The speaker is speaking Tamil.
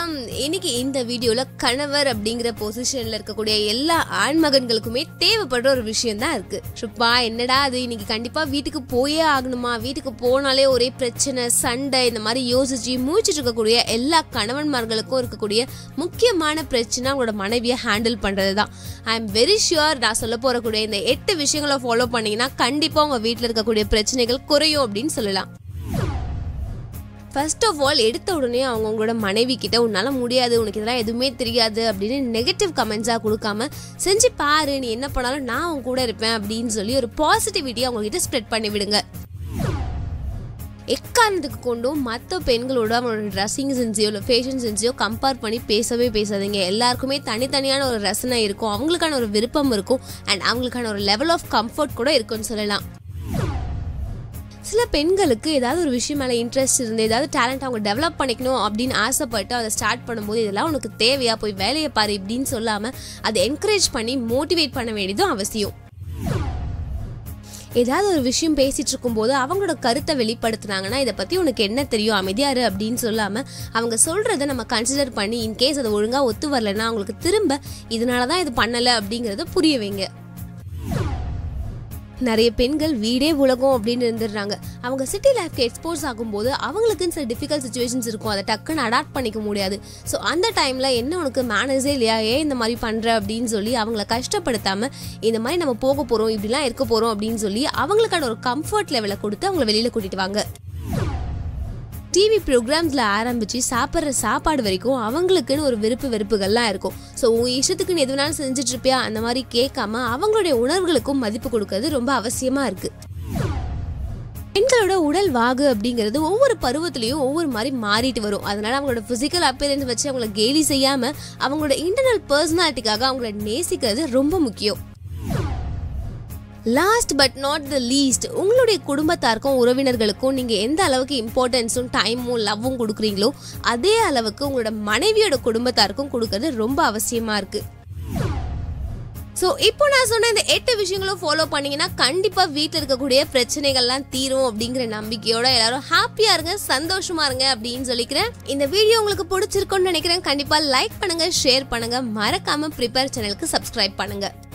வணக்கம் இன்னைக்கு இந்த வீடியோல கணவர் அப்படிங்கிற பொசிஷன்ல இருக்கக்கூடிய எல்லா ஆண்மகன்களுக்குமே தேவைப்படுற ஒரு விஷயம் தான் இருக்கு ஷுப்பா என்னடா அது இன்னைக்கு கண்டிப்பா வீட்டுக்கு போயே ஆகணுமா வீட்டுக்கு போனாலே ஒரே பிரச்சனை சண்டை இந்த மாதிரி யோசிச்சு மூச்சிட்டு இருக்கக்கூடிய எல்லா கணவன்மார்களுக்கும் இருக்கக்கூடிய முக்கியமான பிரச்சனை அவங்களோட மனைவியை ஹேண்டில் பண்றது தான் ஐ எம் வெரி ஷுர் நான் சொல்ல போறக்கூடிய இந்த எட்டு விஷயங்களை ஃபாலோ பண்ணீங்கன்னா கண்டிப்பா உங்க வீட்டில் இருக்கக்கூடிய பிரச்சனைகள் குறையும் அப்படின்னு சொல்லலாம் ஃபர்ஸ்ட் ஆஃப் ஆல் எடுத்த உடனே அவங்க உங்களோட மனைவி கிட்ட உன்னால முடியாது உனக்கு இதெல்லாம் எதுவுமே தெரியாது அப்படின்னு நெகட்டிவ் கமெண்ட்ஸாக கொடுக்காம செஞ்சு பாரு நீ என்ன பண்ணாலும் நான் உன் கூட இருப்பேன் அப்படின்னு சொல்லி ஒரு பாசிட்டிவிட்டியை அவங்க கிட்ட ஸ்ப்ரெட் பண்ணி விடுங்க எக்காரணத்துக்கு கொண்டும் மற்ற பெண்களோட அவங்களோட ட்ரெஸ்ஸிங் சென்ஸையோ இல்லை ஃபேஷன் சென்ஸையோ கம்பேர் பண்ணி பேசவே பேசாதீங்க எல்லாருக்குமே தனித்தனியான ஒரு ரசனை இருக்கும் அவங்களுக்கான ஒரு விருப்பம் இருக்கும் அண்ட் அவங்களுக்கான ஒரு லெவல் ஆஃப் கம்ஃபர்ட் கூட இருக்கும்னு சொல்லலாம் சில பெண்களுக்கு ஏதாவது ஒரு விஷயம் மேலே இன்ட்ரெஸ்ட் இருந்து ஏதாவது டேலண்ட் அவங்க டெவலப் பண்ணிக்கணும் அப்படின்னு ஆசைப்பட்டு அதை ஸ்டார்ட் பண்ணும்போது இதெல்லாம் உனக்கு தேவையா போய் வேலையை பாரு இப்படின்னு சொல்லாமல் அதை என்கரேஜ் பண்ணி மோட்டிவேட் பண்ண வேண்டியதும் அவசியம் ஏதாவது ஒரு விஷயம் பேசிட்டு இருக்கும்போது அவங்களோட கருத்தை வெளிப்படுத்துனாங்கன்னா இதை பற்றி உனக்கு என்ன தெரியும் அமைதியாரு அப்படின்னு சொல்லாமல் அவங்க சொல்கிறத நம்ம கன்சிடர் பண்ணி இன்கேஸ் அதை ஒழுங்காக ஒத்து வரலைன்னா அவங்களுக்கு திரும்ப இதனால தான் இது பண்ணலை அப்படிங்கிறத புரிய வைங்க நிறைய பெண்கள் வீடே உலகம் அப்படின்னு இருந்துடுறாங்க அவங்க சிட்டி லைஃப்க்கு எக்ஸ்போஸ் ஆகும்போது அவங்களுக்குன்னு சில டிஃபிகல்ட் சுச்சுவேஷன்ஸ் இருக்கும் அதை டக்குன்னு அடாப்ட் பண்ணிக்க முடியாது ஸோ அந்த டைமில் என்ன உனக்கு மேனேஜே இல்லையா ஏன் இந்த மாதிரி பண்ணுற அப்படின்னு சொல்லி அவங்கள கஷ்டப்படுத்தாமல் இந்த மாதிரி நம்ம போக போகிறோம் இப்படிலாம் இருக்க போகிறோம் அப்படின்னு சொல்லி அவங்களுக்கான ஒரு கம்ஃபர்ட் லெவலை கொடுத்து அவங்கள வெளியில் கூட்டிட்டு வாங்க டிவி ப்ரோக்ராம்ஸில் ஆரம்பித்து சாப்பிட்ற சாப்பாடு வரைக்கும் அவங்களுக்குன்னு ஒரு விருப்பு வெறுப்புகள்லாம் இருக்கும் ஸோ உன் இஷ்டத்துக்கு நீ எது வேணாலும் செஞ்சுட்டு இருப்பியா அந்த மாதிரி கேட்காம அவங்களுடைய உணர்வுகளுக்கும் மதிப்பு கொடுக்கறது ரொம்ப அவசியமாக இருக்குது பெண்களோட உடல் வாகு அப்படிங்கிறது ஒவ்வொரு பருவத்திலையும் ஒவ்வொரு மாதிரி மாறிட்டு வரும் அதனால அவங்களோட பிசிக்கல் அப்பியரன்ஸ் வச்சு அவங்கள கேலி செய்யாம அவங்களோட இன்டர்னல் பர்சனாலிட்டிக்காக அவங்கள நேசிக்கிறது ரொம்ப முக்கியம் last but not the least உங்களுடைய குடும்பத்தாருக்கும் உறவினர்களுக்கும் நீங்கள் எந்த அளவுக்கு இம்பார்ட்டன்ஸும் டைமும் லவ்வும் கொடுக்குறீங்களோ அதே அளவுக்கு உங்களோட மனைவியோட குடும்பத்தாருக்கும் கொடுக்கறது ரொம்ப அவசியமாக இருக்குது ஸோ இப்போ நான் சொன்ன இந்த எட்டு விஷயங்களும் ஃபாலோ பண்ணீங்கன்னா கண்டிப்பாக வீட்டில் இருக்கக்கூடிய பிரச்சனைகள்லாம் தீரும் அப்படிங்கிற நம்பிக்கையோட எல்லாரும் ஹாப்பியாக இருங்க சந்தோஷமா இருங்க அப்படின்னு சொல்லிக்கிறேன் இந்த வீடியோ உங்களுக்கு பிடிச்சிருக்கும்னு நினைக்கிறேன் கண்டிப்பாக லைக் பண்ணுங்க ஷேர் பண்ணுங்க மறக்காம ப்ரிப்பேர் சேனலுக்கு சப்ஸ்கிரைப் பண்ணுங்க